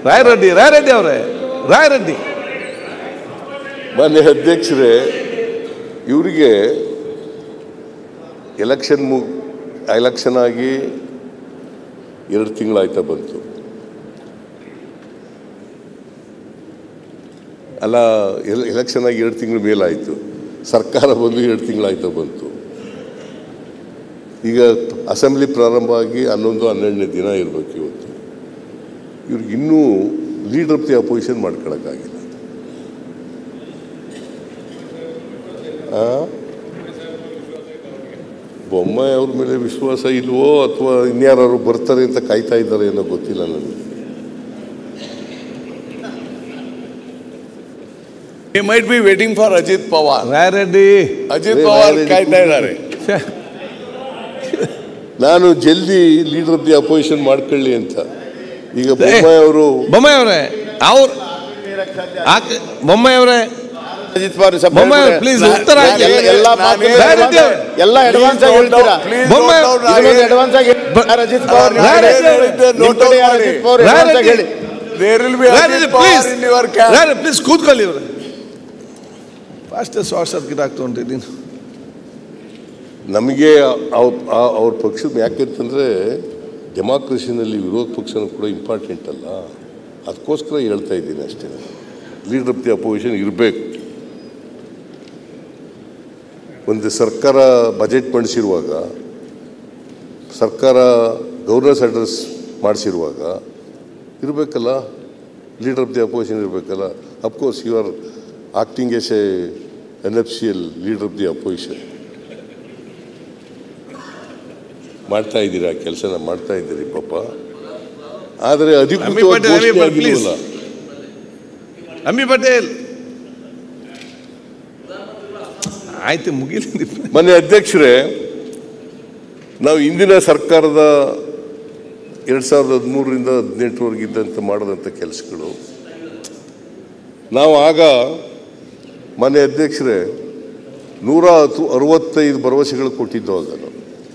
ರಾಯರೆಡ್ಡಿ ರಾಯರೆಡ್ಡಿ ಅವರೇ ರಾಯರೆಡ್ಡಿ ಮಾನ್ಯ ಅಧ್ಯಕ್ಷರೇ ಇವರಿಗೆ ಎಲೆಕ್ಷನ್ ಮು ಎಲೆಕ್ಷನ್ ಆಗಿ ಎರಡು ತಿಂಗಳಾಯ್ತಾ ಬಂತು ಅಲ್ಲ ಎಲ್- ಎಲೆಕ್ಷನ್ ಆಗಿ ಎರಡು ತಿಂಗಳ ಮೇಲಾಯಿತು ಸರ್ಕಾರ ಬಂದು ಎರಡು ತಿಂಗಳಾಯ್ತಾ ಬಂತು ಈಗ ಅಸೆಂಬ್ಲಿ ಪ್ರಾರಂಭ ಆಗಿ ಹನ್ನೊಂದು ಹನ್ನೆರಡನೇ ದಿನ ಇರಬೇಕು ಇವತ್ತು ಇವ್ರಿಗೆ ಇನ್ನೂ ಲೀಡರ್ ಆಫ್ ದಿ ಅಪೋಸಿಷನ್ ಮಾಡ್ಕೊಳಕ್ಕಾಗಿಲ್ಲ ಬೊಮ್ಮಾಯಿ ಅವ್ರ ಮೇಲೆ ವಿಶ್ವಾಸ ಇಲ್ವೋ ಅಥವಾ ಇನ್ಯಾರು ಬರ್ತಾರೆ ಅಂತ ಕಾಯ್ತಾ ಇದ್ದಾರೆ ಅನ್ನೋ ಗೊತ್ತಿಲ್ಲ ನನಗೆ He might be waiting for Ajit Pawar. Rayareddy Ajit ಏ, ಪವಾರ್ ರಾಯರೆಡ್ಡಿ ಕಾಯ್ತಾ ಇದ್ದಾರೆ ಛೆ, ನಾನು ಜಲ್ದಿ ಲೀಡರ್ ಆಫ್ ದಿ ಅಪೋಸಿಷನ್ ಮಾಡ್ಕೊಳ್ಳಿ ಅಂತ ಈಗ ಬೊಮ್ಮಾಯಿ ಅವರು ಬೊಮ್ಮಾಯಿ ಅವರೇ ಅವ್ರ ಆಕ- ಬೊಮ್ಮಾಯಿ ಅವರೇ ಅಜಿತ್ ಪವಾರ್ ಸ್ವಲ್ಪ ಬೊಮ್ಮಾಯಿ ಹೇಳ್ಬಿಡಿ. ಪ್ಲೀಸ್ ನಾ- ಉತ್ತರ ನಾ- ಹಾಕಿ. ಎಲ್ಲ- ಎಲ್ಲ ನಾನು ಮಾತು ಏನು- ರಾಯರೆಡ್ಡಿ ಅವ್ರೆ. ಎಲ್ಲ ಅಡ್ವಾನ್ಸ್ ಆಗಿ ಹೇಳ್ತೀರಾ ಬೊಮ್ಮಾಯಿ ಅಡ್ವಾನ್ಸ್ ಆಗಿ ಬ- ಯಾರು ಅಜಿತ್ ಪವಾರ್ ನಿಮ್ಮ ರಾಯರೆಡ್ಡಿ ಕಡೆ- ಅವ್ರೆ. ನಿಮ್ಮ ಕಡೆ ಯಾರು ಅಜಿತ್ ಪವಾರ್ advance ಆಗಿ ಹೇಳಿ There will be Rayareddy Ajit Pawar please in your camp. Rayareddy please ಕೂತ್ಕೊಳ್ಳಿ ಇವ್ರೆ ಫಾಸ್ಟ್ ಶಾರ್ಟ್ ಸರ್ಕಿಟ್ ಆಗ್ತಾ ಉಂಟು ನೀನು ನಮಗೆ ಅವ್- ಆ- ಅವ್ರ ಪಕ್ಷದ ಯಾಕೆಂತಂದ್ರೆ ಡೆಮಾಕ್ರಸಿನಲ್ಲಿ ವಿರೋಧ ಪಕ್ಷನೂ ಕೂಡ ಇಂಪಾರ್ಟೆಂಟ್ ಅಲ್ಲ ಅದಕ್ಕೋಸ್ಕರ ಹೇಳ್ತಾ ಇದ್ದೀನಿ ಅಷ್ಟೇ ಲೀಡರ್ ಆಫ್ ದಿ ಅಪೋಸಿಷನ್ ಇರಬೇಕು ಒಂದು ಸರ್ಕಾರ ಬಜೆಟ್ ಮಂಡಿಸಿರುವಾಗ ಸರ್ಕಾರ ಗವರ್ನರ್ಸ್ ಅಡ್ರೆಸ್ ಮಾಡಿಸಿರುವಾಗ ಇರಬೇಕಲ್ಲ ಲೀಡರ್ ಆಫ್ ದಿ ಅಪೋಸಿಷನ್ ಇರಬೇಕಲ್ಲ of course you are acting as an official leader of the opposition ಮಾಡ್ತಾ ಇದ್ದೀರಾ ಕೆಲಸನ ಮಾಡ್ತಾ ಇದ್ದೀರಿ ಪಾಪ ಆದರೆ ಅಮಿ ಪಟೇಲ್, ಅಮಿ ಅಧಿಕೃತ ಪಟೇಲ್, please. ಅಮ್ಮಿ ಪಟೇಲ್ ಆಯ್ತು ಮುಗಿಲಿ ಮೊನ್ನೆ ಅಧ್ಯಕ್ಷರೇ ನಾವು ಇಂದಿನ ಸರ್ಕಾರದ ಎರಡು ಸಾವಿರದ ಹದಿಮೂರರಿಂದ ಹದಿನೆಂಟರವರೆಗಿದ್ದಂತೆ ಮಾಡಿದಂಥ ಕೆಲಸಗಳು ನಾವು ಆಗ ಮನೆ ಅಧ್ಯಕ್ಷರೇ ನೂರ ಹತ್ತು ಅರವತ್ತೈದು ಭರವಸೆಗಳು ಕೊಟ್ಟಿದ್ದು ಆಗ ನಾವು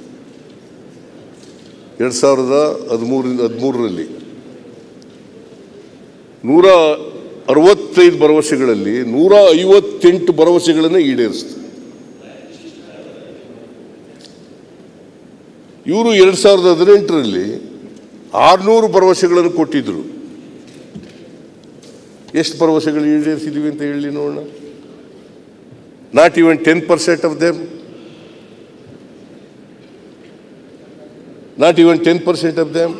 ಎರಡು ಸಾವಿರದ ಹದಿಮೂರರಿಂದ ಹದಿಮೂರರಲ್ಲಿ ನೂರ ಅರವತ್ತೈದು ಭರವಸೆಗಳಲ್ಲಿ ನೂರ ಐವತ್ತೆಂಟು ಭರವಸೆಗಳನ್ನು ಈಡೇರಿಸ್ತು ಇವರು ಎರಡು ಸಾವಿರದ ಹದಿನೆಂಟರಲ್ಲಿ ಆರುನೂರು ಭರವಸೆಗಳನ್ನು ಕೊಟ್ಟಿದ್ರು ಎಷ್ಟು ಭರವಸೆಗಳು ಈಡೇರಿಸಿದ್ವಿ ಅಂತ ಹೇಳಿ ನೋಡೋಣ not even ten percent of them not even ten percent of them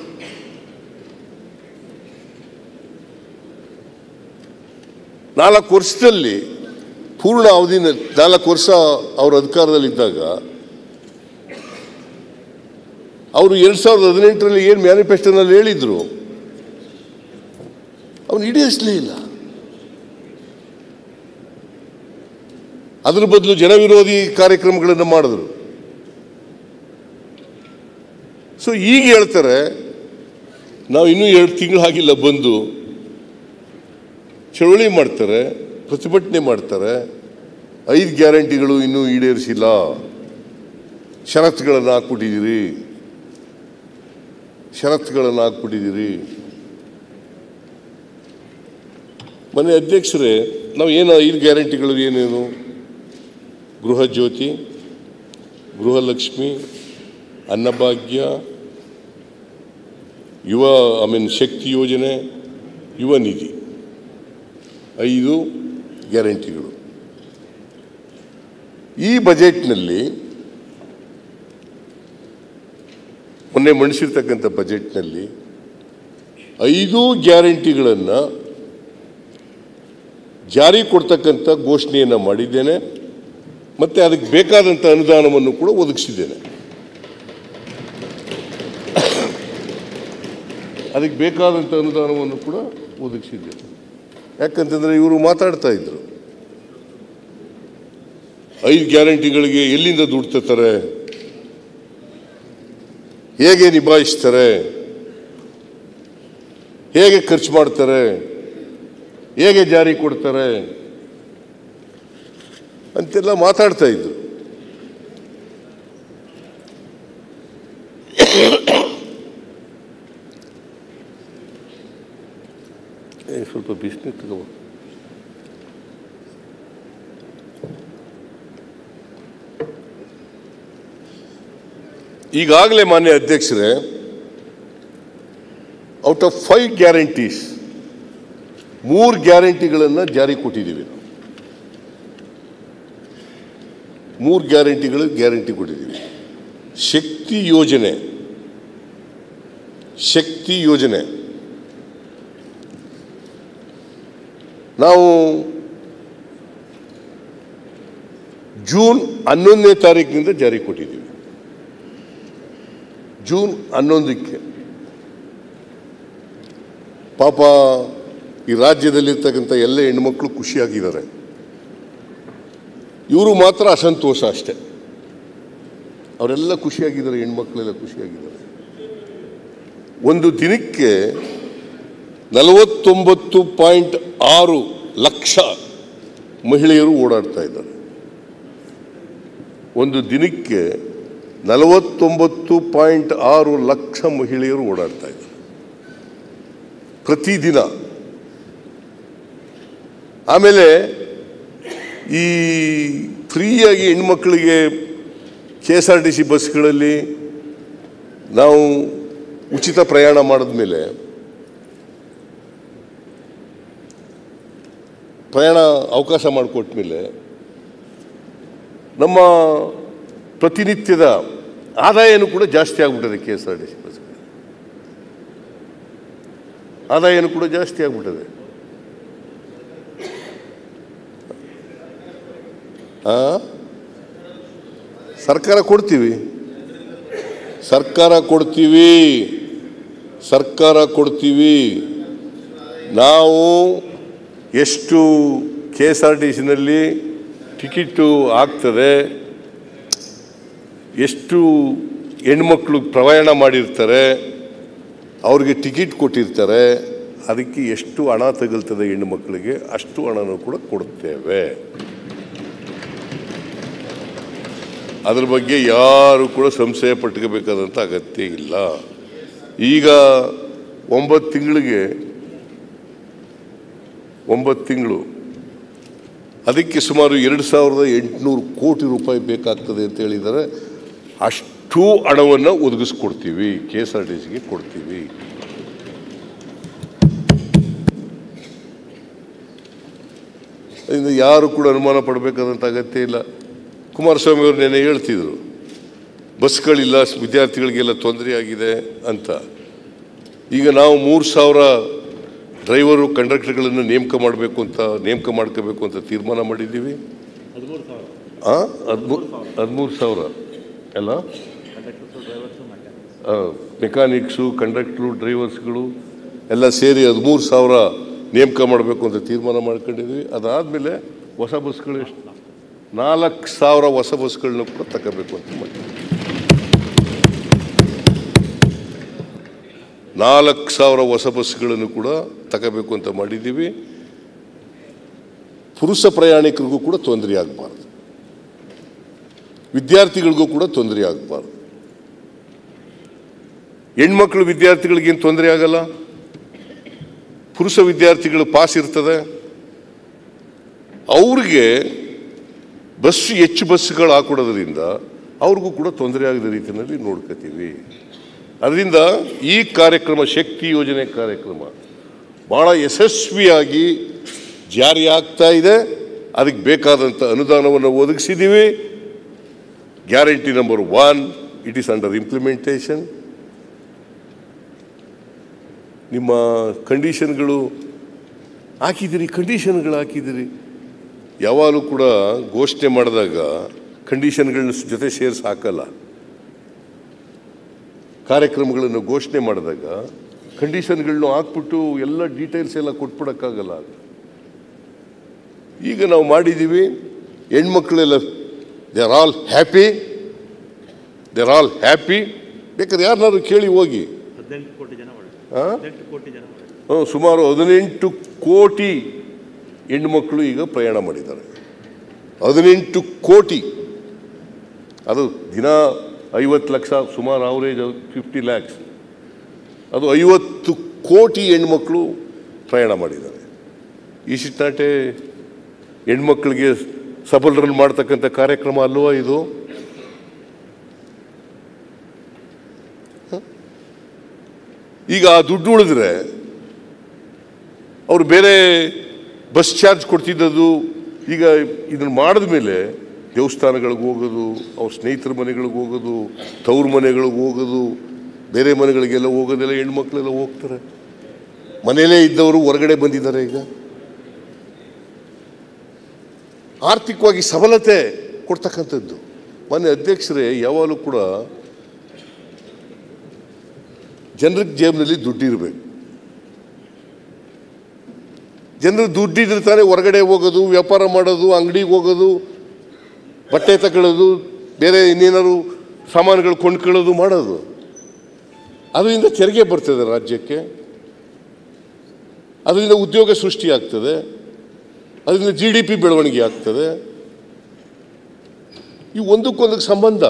ನಾಲ್ಕು ವರ್ಷದಲ್ಲಿ ಪೂರ್ಣ ಅವಧಿನಲ್ಲಿ ನಾಲ್ಕು ವರ್ಷ ಅವ್ರ ಅಧಿಕಾರದಲ್ಲಿದ್ದಾಗ ಅವರು ಎರಡು ಸಾವಿರದ ಹದಿನೆಂಟರಲ್ಲಿ ಏನು ಮ್ಯಾನಿಫೆಸ್ಟೋನಲ್ಲಿ ಹೇಳಿದ್ರು ಅವನು ಈಡೇರಿಸಲೇ ಇಲ್ಲ ಅದ್ರ ಬದಲು ಜನವಿರೋಧಿ ಕಾರ್ಯಕ್ರಮಗಳನ್ನು ಮಾಡಿದ್ರು ಸೊ ಈಗ ಹೇಳ್ತಾರೆ ನಾವು ಇನ್ನೂ ಎರಡು ತಿಂಗಳು ಆಗಿಲ್ಲ ಬಂದು ಚಳುವಳಿ ಮಾಡ್ತಾರೆ ಪ್ರತಿಭಟನೆ ಮಾಡ್ತಾರೆ ಐದು ಗ್ಯಾರಂಟಿಗಳು ಇನ್ನೂ ಈಡೇರಿಸಿಲ್ಲ ಷರತ್ತುಗಳನ್ನು ಹಾಕ್ಬಿಟ್ಟಿದ್ದೀರಿ ಷರತ್ತುಗಳನ್ನು ಹಾಕ್ಬಿಟ್ಟಿದ್ದೀರಿ ಮನೆ ಅಧ್ಯಕ್ಷರೇ ನಾವು ಏನು ಐದು ಗ್ಯಾರಂಟಿಗಳು ಏನೇನು ಗೃಹ ಜ್ಯೋತಿ ಗೃಹಲಕ್ಷ್ಮಿ ಅನ್ನಭಾಗ್ಯ ಯುವ ಐ ಮೀನ್ ಶಕ್ತಿ ಯೋಜನೆ ಯುವ ನಿಧಿ ಐದು ಗ್ಯಾರಂಟಿಗಳು ಈ ಬಜೆಟ್ನಲ್ಲಿ ಮೊನ್ನೆ ಮಂಡಿಸಿರ್ತಕ್ಕಂಥ ಬಜೆಟ್ನಲ್ಲಿ ಐದು ಗ್ಯಾರಂಟಿಗಳನ್ನು ಜಾರಿ ಕೊಡ್ತಕ್ಕಂಥ ಘೋಷಣೆಯನ್ನು ಮಾಡಿದ್ದೇನೆ ಮತ್ತು ಅದಕ್ಕೆ ಬೇಕಾದಂಥ ಅನುದಾನವನ್ನು ಕೂಡ ಒದಗಿಸಿದ್ದೇನೆ ಅದಕ್ಕೆ ಬೇಕಾದಂಥ ಅನುದಾನವನ್ನು ಕೂಡ ಒದಗಿಸಿದ್ದೇನೆ ಯಾಕಂತಂದರೆ ಇವರು ಮಾತಾಡ್ತಾ ಇದ್ರು ಐದು ಗ್ಯಾರಂಟಿಗಳಿಗೆ ಎಲ್ಲಿಂದ ದುಡ್ಡು ತರ್ತಾರೆ ಹೇಗೆ ನಿಭಾಯಿಸ್ತಾರೆ ಹೇಗೆ ಖರ್ಚು ಮಾಡ್ತಾರೆ ಹೇಗೆ ಜಾರಿ ಕೊಡ್ತಾರೆ ಅಂತೆಲ್ಲ ಮಾತಾಡ್ತಾ ಇದ್ರು ಏ, ಸ್ವಲ್ಪ ಬಿಸಿನೀರು ತಗೋ ಈಗಾಗಲೇ ಮಾನ್ಯ ಅಧ್ಯಕ್ಷರೇ ಔಟ್ ಆಫ್ ಫೈವ್ ಗ್ಯಾರಂಟೀಸ್ ಮೂರು ಗ್ಯಾರಂಟಿಗಳನ್ನು ಜಾರಿ ಕೊಟ್ಟಿದ್ದೀವಿ ನಾವು ಮೂರು ಗ್ಯಾರಂಟಿಗಳು ಗ್ಯಾರಂಟಿ ಕೊಟ್ಟಿದ್ದೀವಿ ಶಕ್ತಿ ಯೋಜನೆ ಶಕ್ತಿ ಯೋಜನೆ ನಾವು ಜೂನ್ ಹನ್ನೊಂದನೇ ತಾರೀಕಿನಿಂದ ಜಾರಿ ಕೊಟ್ಟಿದ್ದೀವಿ ಜೂನ್ ಹನ್ನೊಂದಕ್ಕೆ ಪಾಪ ಈ ರಾಜ್ಯದಲ್ಲಿರ್ತಕ್ಕಂಥ ಎಲ್ಲ ಹೆಣ್ಮಕ್ಳು ಖುಷಿಯಾಗಿದ್ದಾರೆ ಇವರು ಮಾತ್ರ ಅಸಂತೋಷ ಅಷ್ಟೆ ಅವರೆಲ್ಲ ಖುಷಿಯಾಗಿದ್ದಾರೆ ಹೆಣ್ಮಕ್ಳೆಲ್ಲ ಖುಷಿಯಾಗಿದ್ದಾರೆ ಒಂದು ದಿನಕ್ಕೆ ನಲವತ್ತೊಂಬತ್ತು ಪಾಯಿಂಟ್ ಆರು ಲಕ್ಷ ಮಹಿಳೆಯರು ಓಡಾಡ್ತಾ ಇದ್ದಾರೆ ಒಂದು ದಿನಕ್ಕೆ ನಲವತ್ತೊಂಬತ್ತು ಪಾಯಿಂಟ್ ಆರು ಲಕ್ಷ ಮಹಿಳೆಯರು ಓಡಾಡ್ತಾ ಇದ್ದಾರೆ ಪ್ರತಿದಿನ ಆಮೇಲೆ ಈ ಫ್ರೀಯಾಗಿ ಹೆಣ್ಮಕ್ಳಿಗೆ K S R T C ಬಸ್ಗಳಲ್ಲಿ ನಾವು ಉಚಿತ ಪ್ರಯಾಣ ಮಾಡಿದ್ಮೇಲೆ ಪ್ರಯಾಣ ಅವಕಾಶ ಮಾಡಿಕೊಟ್ಮೇಲೆ ನಮ್ಮ ಪ್ರತಿನಿತ್ಯದ ಆದಾಯನೂ ಕೂಡ ಜಾಸ್ತಿ ಆಗ್ಬಿಟ್ಟಿದೆ K S R T C ಬಸ್ಗಳು ಆದಾಯನೂ ಕೂಡ ಜಾಸ್ತಿ ಆಗ್ಬಿಟ್ಟಿದೆ ಆ? ಸರ್ಕಾರ ಕೊಡ್ತೀವಿ ಸರ್ಕಾರ ಕೊಡ್ತೀವಿ ಸರ್ಕಾರ ಕೊಡ್ತೀವಿ ನಾವು ಎಷ್ಟು ಕೆ ಎಸ್ ಆರ್ ಟಿ ಸಿನಲ್ಲಿ ಟಿಕೆಟು ಆಗ್ತದೆ ಎಷ್ಟು ಹೆಣ್ಮಕ್ಳು ಪ್ರಯಾಣ ಮಾಡಿರ್ತಾರೆ ಅವ್ರಿಗೆ ಟಿಕೆಟ್ ಕೊಟ್ಟಿರ್ತಾರೆ ಅದಕ್ಕೆ ಎಷ್ಟು ಹಣ ತಗಲ್ತದೆ ಹೆಣ್ಣುಮಕ್ಕಳಿಗೆ ಅಷ್ಟು ಹಣನೂ ಕೂಡ ಕೊಡ್ತೇವೆ ಅದ್ರ ಬಗ್ಗೆ ಯಾರು ಕೂಡ ಸಂಶಯ ಪಟ್ಕೋಬೇಕಾದಂಥ ಅಗತ್ಯ ಇಲ್ಲ ಈಗ ಒಂಬತ್ತು ತಿಂಗಳಿಗೆ ಒಂಬತ್ತು ತಿಂಗಳು ಅದಕ್ಕೆ ಸುಮಾರು ಎರಡು ಸಾವಿರದ ಎಂಟುನೂರು ಕೋಟಿ ರೂಪಾಯಿ ಬೇಕಾಗ್ತದೆ ಅಂತ ಹೇಳಿದ್ದಾರೆ ಅಷ್ಟು ಹಣವನ್ನು ಒದಗಿಸ್ಕೊಡ್ತೀವಿ ಕೆ ಎಸ್ ಆರ್ ಟಿ ಸಿಗೆ ಕೊಡ್ತೀವಿ ಅದರಿಂದ ಯಾರು ಕೂಡ ಅನುಮಾನ ಪಡಬೇಕಾದಂಥ ಅಗತ್ಯ ಇಲ್ಲ ಕುಮಾರಸ್ವಾಮಿ ಅವರು ನೆನೆ ಹೇಳ್ತಿದ್ರು ಬಸ್ಗಳಿಲ್ಲ ವಿದ್ಯಾರ್ಥಿಗಳಿಗೆಲ್ಲ ತೊಂದರೆ ಆಗಿದೆ ಅಂತ ಈಗ ನಾವು ಮೂರು ಸಾವಿರ ಡ್ರೈವರು ಕಂಡಕ್ಟರ್ಗಳನ್ನು ನೇಮಕ ಮಾಡಬೇಕು ಅಂತ ನೇಮಕ ಮಾಡ್ಕೋಬೇಕು ಅಂತ ತೀರ್ಮಾನ ಮಾಡಿದ್ದೀವಿ ಹಾಂ ಹದಿಮೂರು ಹದಿಮೂರು ಸಾವಿರ ಎಲ್ಲ ಮೆಕ್ಯಾನಿಕ್ಸು ಕಂಡಕ್ಟ್ರು ಡ್ರೈವರ್ಸ್ಗಳು ಎಲ್ಲ ಸೇರಿ ಹದಿಮೂರು ಸಾವಿರ ನೇಮಕ ಮಾಡಬೇಕು ಅಂತ ತೀರ್ಮಾನ ಮಾಡ್ಕೊಂಡಿದ್ವಿ ಅದಾದಮೇಲೆ ಹೊಸ ಬಸ್ಗಳು ಎಷ್ಟು ನಾಲ್ಕು ಸಾವಿರ ಹೊಸ ಬಸ್ಗಳನ್ನ ಕೂಡ ತಗೋಬೇಕು ಅಂತ ಮಾಡಿದ್ವಿ ನಾಲ್ಕು ಸಾವಿರ ಹೊಸ ಬಸ್ಗಳನ್ನು ಕೂಡ ತಗೋಬೇಕು ಅಂತ ಮಾಡಿದ್ದೀವಿ ಪುರುಷ ಪ್ರಯಾಣಿಕರಿಗೂ ಕೂಡ ತೊಂದರೆ ಆಗಬಾರ್ದು ವಿದ್ಯಾರ್ಥಿಗಳಿಗೂ ಕೂಡ ತೊಂದರೆ ಆಗಬಾರ್ದು ಹೆಣ್ಮಕ್ಳು ವಿದ್ಯಾರ್ಥಿಗಳಿಗೇನು ತೊಂದರೆ ಆಗಲ್ಲ ಪುರುಷ ವಿದ್ಯಾರ್ಥಿಗಳು ಪಾಸ್ ಇರ್ತದೆ ಅವ್ರಿಗೆ ಬಸ್ ಹೆಚ್ಚು ಬಸ್ಸುಗಳು ಹಾಕೊಡೋದ್ರಿಂದ ಅವ್ರಿಗೂ ಕೂಡ ತೊಂದರೆ ಆಗದ ರೀತಿಯಲ್ಲಿ ನೋಡ್ಕೋತೀವಿ ಅದರಿಂದ ಈ ಕಾರ್ಯಕ್ರಮ ಶಕ್ತಿ ಯೋಜನೆ ಕಾರ್ಯಕ್ರಮ ಬಹಳ ಯಶಸ್ವಿಯಾಗಿ ಜಾರಿ ಆಗ್ತಾ ಇದೆ ಅದಕ್ಕೆ ಬೇಕಾದಂಥ ಅನುದಾನವನ್ನು ಒದಗಿಸಿದ್ದೀವಿ guarantee number one it is under implementation ನಿಮ್ಮ ಕಂಡೀಷನ್ಗಳು ಹಾಕಿದ್ದೀರಿ ಕಂಡೀಷನ್ಗಳು ಹಾಕಿದ್ದೀರಿ ಯಾವಾಗಲೂ ಕೂಡ ಘೋಷಣೆ ಮಾಡಿದಾಗ ಕಂಡೀಷನ್ಗಳನ್ನ ಜೊತೆ ಸೇರಿಸಿ ಹಾಕಲ್ಲ ಕಾರ್ಯಕ್ರಮಗಳನ್ನು ಘೋಷಣೆ ಮಾಡಿದಾಗ ಕಂಡೀಷನ್ಗಳನ್ನ ಹಾಕ್ಬಿಟ್ಟು ಎಲ್ಲ ಡೀಟೇಲ್ಸ್ ಎಲ್ಲ ಕೊಟ್ಬಿಡೋಕ್ಕಾಗಲ್ಲ ಈಗ ನಾವು ಮಾಡಿದ್ದೀವಿ ಹೆಣ್ಮಕ್ಳೆಲ್ಲ they are all happy they are all happy ಬೇಕಾದ್ರೆ ಯಾರನ್ನಾದ್ರು ಕೇಳಿ ಹೋಗಿ ಹದಿನೆಂಟು ಕೋಟಿ ಜನ ಒಳ್ಳೆ ಆ? ಹದಿನೆಂಟು ಕೋಟಿ ಜನ ಒಳ್ಳೆ ಹ್ಮ್, ಸುಮಾರು ಹದಿನೆಂಟು ಕೋಟಿ ಹೆಣ್ಮಕ್ಳು ಈಗ ಪ್ರಯಾಣ ಮಾಡಿದ್ದಾರೆ ಹದಿನೆಂಟು ಕೋಟಿ ಅದು ದಿನ ಐವತ್ತು ಲಕ್ಷ ಸುಮಾರು ಅವರೇಜ್ ಫಿಫ್ಟಿ ಲ್ಯಾಕ್ಸ್ ಅದು ಐವತ್ತು ಕೋಟಿ ಹೆಣ್ಮಕ್ಳು ಪ್ರಯಾಣ ಮಾಡಿದ್ದಾರೆ ಈ ಶಿಟ್ನಾಟೆ ಹೆಣ್ಮಕ್ಳಿಗೆ ಸಬಲರಲ್ಲಿ ಮಾಡ್ತಕ್ಕಂಥ ಕಾರ್ಯಕ್ರಮ ಅಲ್ವಾ ಇದು ಹ? ಈಗ ಆ ದುಡ್ಡು ಉಳಿದ್ರೆ ಅವರು ಬೇರೆ ಬಸ್ ಚಾರ್ಜ್ ಕೊಡ್ತಿದ್ದದು ಈಗ ಇದನ್ನು ಮಾಡಿದ ಮೇಲೆ ದೇವಸ್ಥಾನಗಳಿಗೆ ಹೋಗೋದು ಅವ್ರ ಸ್ನೇಹಿತರ ಮನೆಗಳಿಗೆ ಹೋಗೋದು ತವ್ರ ಮನೆಗಳಿಗೆ ಹೋಗೋದು ಬೇರೆ ಮನೆಗಳಿಗೆಲ್ಲ ಹೋಗೋದೆಲ್ಲ ಹೆಣ್ಮಕ್ಳೆಲ್ಲ ಹೋಗ್ತಾರೆ ಮನೆಯಲ್ಲೇ ಇದ್ದವರು ಹೊರಗಡೆ ಬಂದಿದ್ದಾರೆ ಈಗ ಆರ್ಥಿಕವಾಗಿ ಸಬಲತೆ ಕೊಡ್ತಕ್ಕಂಥದ್ದು ಮೊನ್ನೆ ಅಧ್ಯಕ್ಷರೇ ಯಾವಾಗಲೂ ಕೂಡ ಜನರ ಜೇಬಿನಲ್ಲಿ ದುಡ್ಡಿರಬೇಕು ಜನರು ದುಡ್ಡಿದ್ರೆ ತಾನೇ ಹೊರಗಡೆ ಹೋಗೋದು ವ್ಯಾಪಾರ ಮಾಡೋದು ಅಂಗಡಿಗೆ ಹೋಗೋದು ಬಟ್ಟೆ ತಗೊಳ್ಳೋದು ಬೇರೆ ಇನ್ನೇನಾದ್ರು ಸಾಮಾನುಗಳು ಕೊಂಡ್ಕೊಳ್ಳೋದು ಮಾಡೋದು ಅದರಿಂದ ತೆರಿಗೆ ಬರ್ತದೆ ರಾಜ್ಯಕ್ಕೆ ಅದರಿಂದ ಉದ್ಯೋಗ ಸೃಷ್ಟಿಯಾಗ್ತದೆ ಅದರಿಂದ ಜಿ ಡಿ ಪಿ ಬೆಳವಣಿಗೆ ಆಗ್ತದೆ ಈ ಒಂದಕ್ಕೊಂದಕ್ಕೆ ಸಂಬಂಧ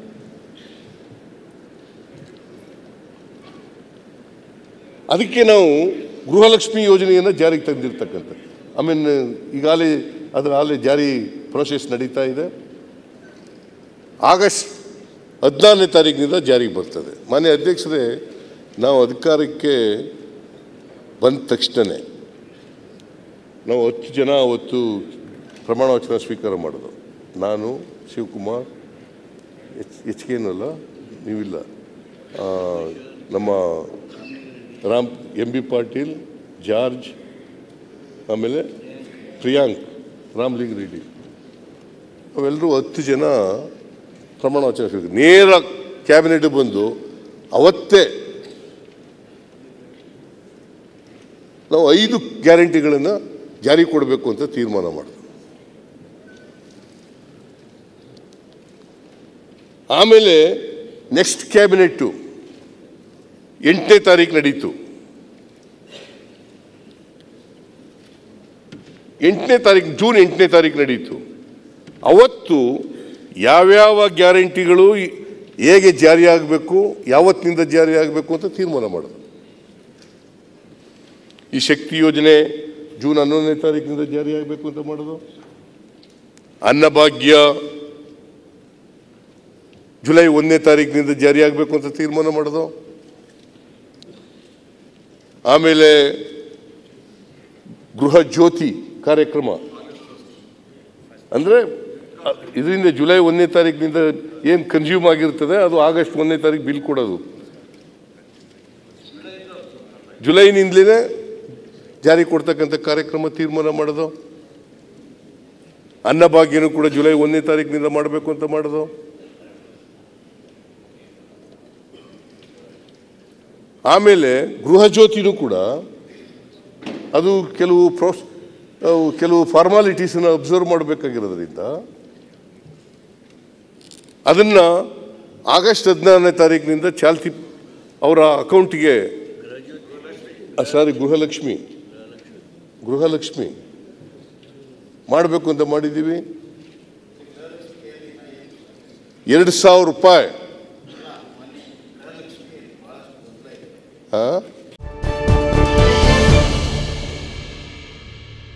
ಅದಕ್ಕೆ ನಾವು ಗೃಹಲಕ್ಷ್ಮಿ ಯೋಜನೆಯನ್ನು ಜಾರಿಗೆ ತಂದಿರ್ತಕ್ಕಂಥ ಐ ಮೀನ್ ಈಗಾಗಲೇ ಅದರ ಆಲೇ ಜಾರಿ ಪ್ರೊಸೆಸ್ ನಡೀತಾ ಇದೆ ಆಗಸ್ಟ್ ಹದಿನಾರನೇ ತಾರೀಕಿನಿಂದ ಜಾರಿಗೆ ಬರ್ತದೆ ಮಾನ್ಯ ಅಧ್ಯಕ್ಷರೇ ನಾವು ಅಧಿಕಾರಕ್ಕೆ ಬಂದ ತಕ್ಷಣವೇ ನಾವು ಹತ್ತು ಜನ ಅವತ್ತು ಪ್ರಮಾಣ ವಚನ ಸ್ವೀಕಾರ ಮಾಡೋದು ನಾನು ಶಿವಕುಮಾರ್ ಎಚ್ ಎಚ್ ಕೆ ಅಲ್ಲ ನೀವಿಲ್ಲ ಆ, ನಮ್ಮ ರಾಮ್ ಎಂ ಬಿ ಪಾಟೀಲ್ ಜಾರ್ಜ್ ಆಮೇಲೆ ಪ್ರಿಯಾಂಕ್ ರಾಮ್ಲಿಂಗ್ ರೆಡ್ಡಿ ಅವೆಲ್ಲರೂ ಹತ್ತು ಜನ ಪ್ರಮಾಣ ವಚನ ಸ್ವೀಕಾರ ನೇರ ಕ್ಯಾಬಿನೆಟ್ ಬಂದು ಅವತ್ತೇ ನಾವು ಐದು ಗ್ಯಾರಂಟಿಗಳನ್ನು ಜಾರಿ ಕೊಡಬೇಕು ಅಂತ ತೀರ್ಮಾನ ಮಾಡಿದ್ರು ಆಮೇಲೆ ನೆಕ್ಸ್ಟ್ ಕ್ಯಾಬಿನೆಟ್ಟು ಎಂಟನೇ ತಾರೀಕು ನಡೀತು ಎಂಟನೇ ತಾರೀಕು ಜೂನ್ ಎಂಟನೇ ತಾರೀಕು ನಡೀತು ಅವತ್ತು ಯಾವ್ಯಾವ ಗ್ಯಾರಂಟಿಗಳು ಹೇಗೆ ಜಾರಿ ಆಗಬೇಕು ಯಾವತ್ತಿನಿಂದ ಜಾರಿ ಆಗಬೇಕು ಅಂತ ತೀರ್ಮಾನ ಮಾಡೋದು ಈ ಶಕ್ತಿ ಯೋಜನೆ ಜೂನ್ ಹನ್ನೊಂದನೇ ತಾರೀಕಿನಿಂದ ಜಾರಿ ಆಗಬೇಕು ಅಂತ ಮಾಡೋದು ಅನ್ನಭಾಗ್ಯ ಜುಲೈ ಒಂದನೇ ತಾರೀಕಿನಿಂದ ಜಾರಿ ಆಗಬೇಕು ಅಂತ ತೀರ್ಮಾನ ಮಾಡೋದು ಆಮೇಲೆ ಗೃಹ ಜ್ಯೋತಿ ಕಾರ್ಯಕ್ರಮ ಅಂದರೆ ಇದರಿಂದ ಜುಲೈ ಒಂದನೇ ತಾರೀಕಿನಿಂದ ಏನು ಕನ್ಸ್ಯೂಮ್ ಆಗಿರ್ತದೆ ಅದು ಆಗಸ್ಟ್ ಒಂದನೇ ತಾರೀಕು ಬಿಲ್ ಕೊಡೋದು ಜುಲೈನಿಂದಲೇ ಜಾರಿ ಕೊಡ್ತಕ್ಕಂಥ ಕಾರ್ಯಕ್ರಮ ತೀರ್ಮಾನ ಮಾಡೋದು ಅನ್ನಭಾಗ್ಯನೂ ಕೂಡ ಜುಲೈ ಒಂದನೇ ತಾರೀಕಿನಿಂದ ಮಾಡಬೇಕು ಅಂತ ಮಾಡೋದು ಆಮೇಲೆ ಗೃಹ ಜ್ಯೋತಿನೂ ಕೂಡ ಅದು ಕೆಲವು ಪ್ರೋಸ್ ಅವು ಕೆಲವು ಫಾರ್ಮಾಲಿಟೀಸನ್ನು ಅಬ್ಸರ್ವ್ ಮಾಡಬೇಕಾಗಿರೋದ್ರಿಂದ ಅದನ್ನು ಆಗಸ್ಟ್ ಹದಿನಾರನೇ ತಾರೀಕಿನಿಂದ ಚಾಲ್ತಿ ಅವರ ಅಕೌಂಟಿಗೆ ಸಾರಿ ಗೃಹಲಕ್ಷ್ಮಿ ಗೃಹಲಕ್ಷ್ಮಿ ಮಾಡಬೇಕು ಅಂತ ಮಾಡಿದ್ದೀವಿ ಎರಡು ಸಾವಿರ ರೂಪಾಯಿ ಹಾಂ